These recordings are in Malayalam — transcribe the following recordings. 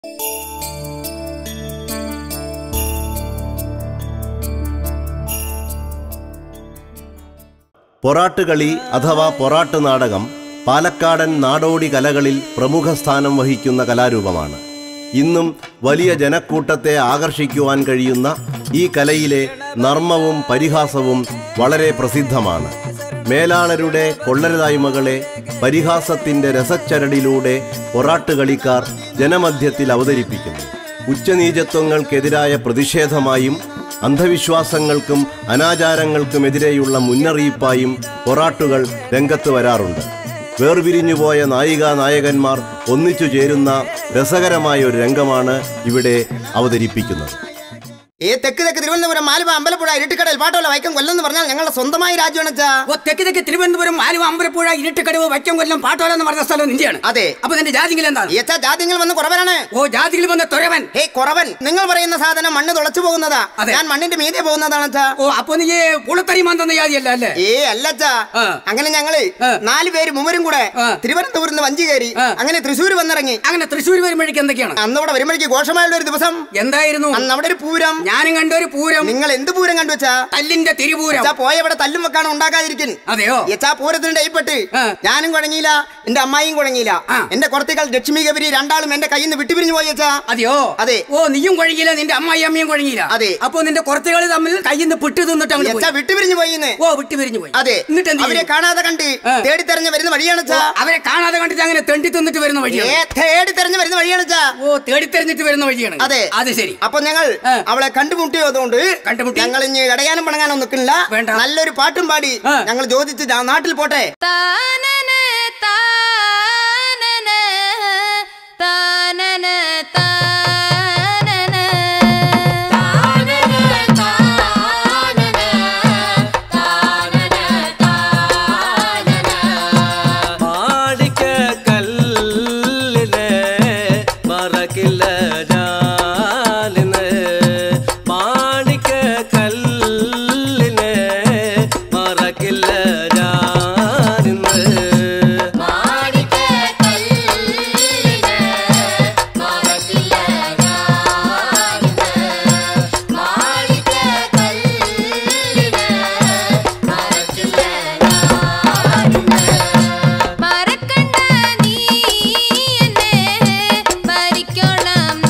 പൊറാട്ടുകളി അഥവാ പൊറാട്ട് നാടകം പാലക്കാടൻ നാടോടി കലകളിൽ പ്രമുഖ സ്ഥാനം വഹിക്കുന്ന കലാരൂപമാണ് ഇന്നും വലിയ ജനക്കൂട്ടത്തെ ആകർഷിക്കുവാൻ കഴിയുന്ന ഈ കലയിലെ നർമ്മവും പരിഹാസവും വളരെ പ്രസിദ്ധമാണ് മേലാളരുടെ കൊള്ളരുതായ്മകളെ പരിഹാസത്തിന്റെ രസച്ചരടിലൂടെ പൊറാട്ടുകളിക്കാർ ജനമധ്യത്തിൽ അവതരിപ്പിക്കുന്നു ഉച്ചനീചത്വങ്ങൾക്കെതിരായ പ്രതിഷേധമായും അന്ധവിശ്വാസങ്ങൾക്കും അനാചാരങ്ങൾക്കുമെതിരെയുള്ള മുന്നറിയിപ്പായും പൊറാട്ടുകൾ രംഗത്ത് വരാറുണ്ട് വേർപിരിഞ്ഞുപോയ നായികാ നായകന്മാർ ഒന്നിച്ചു ചേരുന്ന രസകരമായ ഒരു രംഗമാണ് ഇവിടെ അവതരിപ്പിക്കുന്നത് ഈ തെക്ക് തെക്ക് തിരുവനന്തപുരം ആലുവ അമ്പലപ്പുഴ ഇരുട്ടിക്കടൽ പാട്ടോല വൈക്കം കൊല്ലം എന്ന് പറഞ്ഞാൽ ഞങ്ങളുടെ സ്വന്തമായ രാജ്യമാണ് അച്ഛാ ഓ തെക്ക് തെക്ക് തിരുവനന്തപുരം ആലുവ അമ്പലപ്പുഴ ഇരുട്ടുകടവ് വൈക്കം കൊല്ലം പാട്ടോല എന്ന് പറഞ്ഞ സ്ഥലം നിന്റെയാണ് അതെ. അപ്പൊ നിന്റെ ജാതികൾ എന്താണ് ഈ അച്ഛാ ജാതിങ്ങൾ വന്ന് കുറവനാണ് ഓ ജാതികൾ വന്ന തുരവൻ ഹേ കുറവൻ നിങ്ങൾ പറയുന്ന സാധനം മണ്ണ് തുളച്ചു പോകുന്നതാ അതെ. ഞാൻ മണ്ണിന്റെ മീതെ പോകുന്നതാണ് അച്ഛാ ഓ അപ്പൊ നീ പുളത്തറി മന്തെന്ന ജാതിയല്ല അല്ലേ ഏ അല്ല അച്ഛാ ആ. അങ്ങനെ ഞങ്ങള് ആ. നാല് പേര് മുമ്മരും കൂടെ ആ. തിരുവനന്തപുരത്ത് നിന്ന് വഞ്ചി കയറി ആ. അങ്ങനെ തൃശ്ശൂർ വന്നിറങ്ങി അങ്ങനെ തൃശ്ശൂർ വരുമ്പോഴേക്ക് എന്തൊക്കെയാണ് അന്ന് ഇവിടെ വരുമ്പോഴേക്ക് ഘോഷമായുള്ള ഒരു ദിവസം എന്തായിരുന്നു അന്ന് അവിടെ ഒരു പൂരം ഞാനും കണ്ട ഒരു പൂരം നിങ്ങൾ എന്ത് പൂരം കണ്ടു വെച്ചാ തല്ലിന്റെ തിരുപൂരം അച്ഛാ പോയവിടെ തല്ലും വെക്കാണ് ഉണ്ടാകാതിരിക്കും അതെയോ യച്ചാ പൂരത്തിന് ഡേയ്പ്പെട്ട് ആ. ഞാനും കുഴങ്ങിയില്ല എന്റെ അമ്മായിയും കുഴങ്ങിയില്ല ആ. എന്റെ കുറത്തേക്കാൾ ലക്ഷ്മി ഗബരി രണ്ടാളും എന്റെ കയ്യിൽ നിന്ന് വിട്ടുപിരിഞ്ഞു പോയി അച്ഛാ അതെയോ അതെ. ഓ നീയും കൊഴങ്ങിയില്ല നിന്റെ അമ്മായി അമ്മയും കൊഴങ്ങിയില്ല അതെ. അപ്പൊ നിന്റെ കുറച്ചുകളി തമ്മിൽ കയ്യിൽ നിന്ന് പിട്ട് തിന്നിട്ട് അങ്ങോട്ട് യച്ചാ പോയി. വിട്ടുപിരിഞ്ഞു പോയിന്ന് ഓ വിട്ടു പിരിഞ്ഞു പോയി അതെ എന്നിട്ട് എന്ത് അവരെ ചെയ്തു? കാണാതെ കണ്ട് ആ. തേടി തെരഞ്ഞു വരുന്ന വഴിയാണ് ഓ, അച്ഛാ അവരെ കാണാതെ കണ്ടിട്ട് അങ്ങനെ തെണ്ടി തിന്നിട്ട് വരുന്ന ഏ വഴിയാണ് തേടി തെരഞ്ഞു വരുന്ന വഴിയാണ് അച്ഛാ ഓ തേടി തെരഞ്ഞിട്ട് വരുന്ന വഴിയാണ് അതെ അത് ശരി അപ്പൊ ഞങ്ങൾ ആ. അവളെ കണ്ടുമുട്ടിയതുകൊണ്ട് കണ്ടുമുട്ടി. ഞങ്ങൾ ഇനി ഇടയാനും പണങ്ങാനും നിൽക്കില്ല വേണ്ട. നല്ലൊരു പാട്ടും പാടി ആ. ഞങ്ങൾ ചോദിച്ച് നാ- നാട്ടിൽ പോട്ടെ താനന താനന താനന താനന താനന താനന താനന താനന മാടിക്ക കല്ലിനെ മറക്കില്ല ഞാലിന് മാണിക്ക കല്ലിനെ മറക്കില്ല ഞാനിന്ന് മാണിക്ക കല്ലിനെ മറക്കില്ല ഞാനിന്ന് മാണിക്ക കല്ലിനെ മറക്കില്ല ഞാനിന്ന് മറക്കണ്ട നീ എന്നെ മരിക്കണം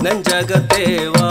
നെഞ്ചകത്തെ വാ